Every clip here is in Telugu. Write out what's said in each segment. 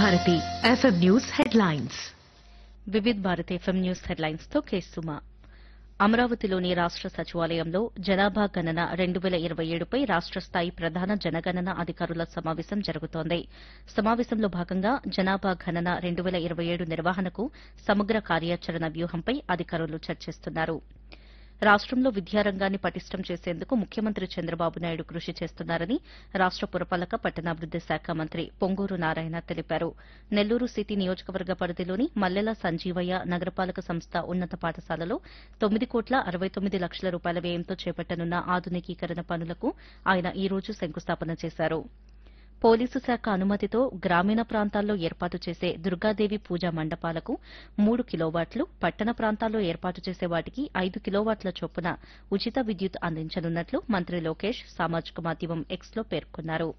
Bharati FM news headlines Vividh Bharati FM news headlines తో కేసుమా అమరావతిలోని రాష్ట సచివాలయంలో జనాభా గణన రెండు వేల ఇరవై ఏడుపై రాష్ట స్థాయి ప్రధాన జనగణన అధికారుల సమావేశం జరుగుతోంది సమావేశంలో భాగంగా జనాభా గణన రెండు వేల ఇరవై ఏడు నిర్వహణకు సమగ్ర కార్యాచరణ వ్యూహంపై అధికారులు చర్చిస్తున్నారు రాష్టంలో విద్యారంగాన్ని పటిష్టం చేసేందుకు ముఖ్యమంత్రి చంద్రబాబు నాయుడు కృషి చేస్తున్నారని రాష్ట పురపాలక పట్టణాభివృద్ది శాఖ మంత్రి పొంగూరు నారాయణ తెలిపారు నెల్లూరు సిటీ నియోజకవర్గ పరిధిలోని మల్లెల సంజీవయ్య నగరపాలక సంస్థ ఉన్నత పాఠశాలలో తొమ్మిది కోట్ల అరవై తొమ్మిది లక్షల రూపాయల వ్యయంతో చేపట్టనున్న ఆధునికీకరణ పనులకు ఆయన ఈ రోజు శంకుస్థాపన చేశారు పోలీసు శాఖ అనుమతితో గ్రామీణ ప్రాంతాల్లో ఏర్పాటు చేసే దుర్గాదేవి పూజా మండపాలకు మూడు కిలోవాట్లు పట్టణ ప్రాంతాల్లో ఏర్పాటు చేసే వాటికి ఐదు కిలోవాట్ల చొప్పున ఉచిత విద్యుత్ అందించనున్నట్లు మంత్రి లోకేష్ సామాజిక మాధ్యమం ఎక్స్లో పేర్కొన్నారు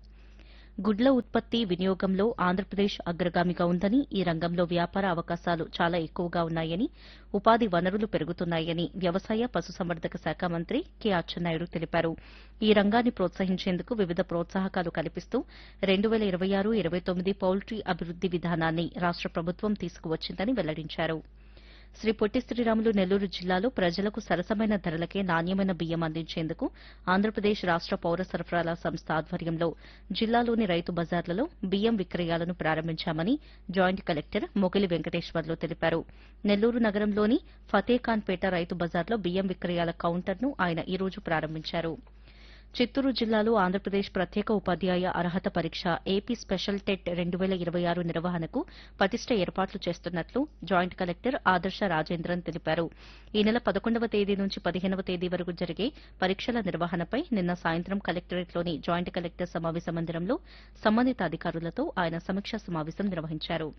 గుడ్ల ఉత్పత్తి వినియోగంలో ఆంధ్రప్రదేశ్ అగ్రగామిగా ఉందని ఈ రంగంలో వ్యాపార అవకాశాలు చాలా ఎక్కువగా ఉన్నాయని ఉపాధి వనరులు పెరుగుతున్నాయని వ్యవసాయ పశుసంవర్ధక శాఖ మంత్రి కె అచ్చెన్నాయుడు తెలిపారు ఈ రంగాన్ని ప్రోత్సహించేందుకు వివిధ ప్రోత్సాహకాలు కల్పిస్తూ రెండు వేల ఇరవై ఆరు ఇరవై తొమ్మిది పౌల్ట్రీ అభివృద్ది విధానాన్ని రాష్ట ప్రభుత్వం తీసుకువచ్చిందని వెల్లడించారు శ్రీ పొట్టి శ్రీరాములు నెల్లూరు జిల్లాలో ప్రజలకు సరసమైన ధరలకే నాణ్యమైన బియ్యం అందించేందుకు ఆంధ్రప్రదేశ్ రాష్ట పౌర సరఫరాల సంస్థ ఆధ్వర్యంలో జిల్లాలోని రైతు బజార్లలో బియ్యం విక్రయాలను ప్రారంభించామని జాయింట్ కలెక్టర్ మొగిలి వెంకటేశ్వర్లు తెలిపారు నెల్లూరు నగరంలోని ఫతేఖాన్పేట రైతు బజార్లో బియ్యం విక్రయాల కౌంటర్ను ఆయన ఈ రోజు ప్రారంభించారు చిత్తూరు జిల్లాలో ఆంధ్రప్రదేశ్ ప్రత్యేక ఉపాధ్యాయ అర్హత పరీక్ష ఏపీ స్పెషల్ టెట్ రెండు వేల ఇరవై ఆరు నిర్వహణకు పటిష్ట ఏర్పాట్లు చేస్తున్నట్లు జాయింట్ కలెక్టర్ ఆదర్శ రాజేంద్రన్ తెలిపారు ఈ నెల పదకొండవ తేదీ నుంచి పదిహేనవ తేదీ వరకు జరిగే పరీక్షల నిర్వహణపై నిన్న సాయంత్రం కలెక్టరేట్లోని జాయింట్ కలెక్టర్ సమావేశ మందిరంలో సంబంధిత అధికారులతో ఆయన సమీక్షా సమావేశం నిర్వహించారు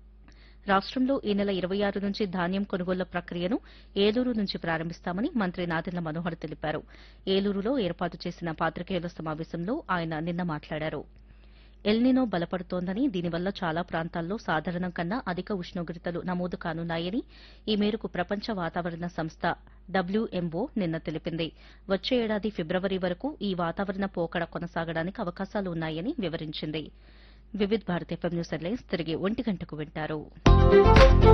రాష్టంలో ఈ నెల ఇరవై ఆరు నుంచి ధాన్యం కొనుగోళ్ల ప్రక్రియను ఏలూరు నుంచి ప్రారంభిస్తామని మంత్రి నాదెళ్ల మనోహర్ తెలిపారు ఏలూరులో ఏర్పాటు చేసిన పాత్రికేయుల సమావేశంలో ఆయన నిన్న మాట్లాడారు ఎల్నినో బలపడుతోందని దీనివల్ల చాలా ప్రాంతాల్లో సాధారణం కన్నా అధిక ఉష్ణోగ్రతలు నమోదు కానున్నాయని ఈ మేరకు ప్రపంచ వాతావరణ సంస్థ డబ్ల్యూఎంఓ నిన్న తెలిపింది వచ్చే ఏడాది ఫిబ్రవరి వరకు ఈ వాతావరణ పోకడ కొనసాగడానికి అవకాశాలు ఉన్నాయని వివరించింది Vividh Bharati FM news headlines తిరిగి ఒంటి గంటకు వింటారు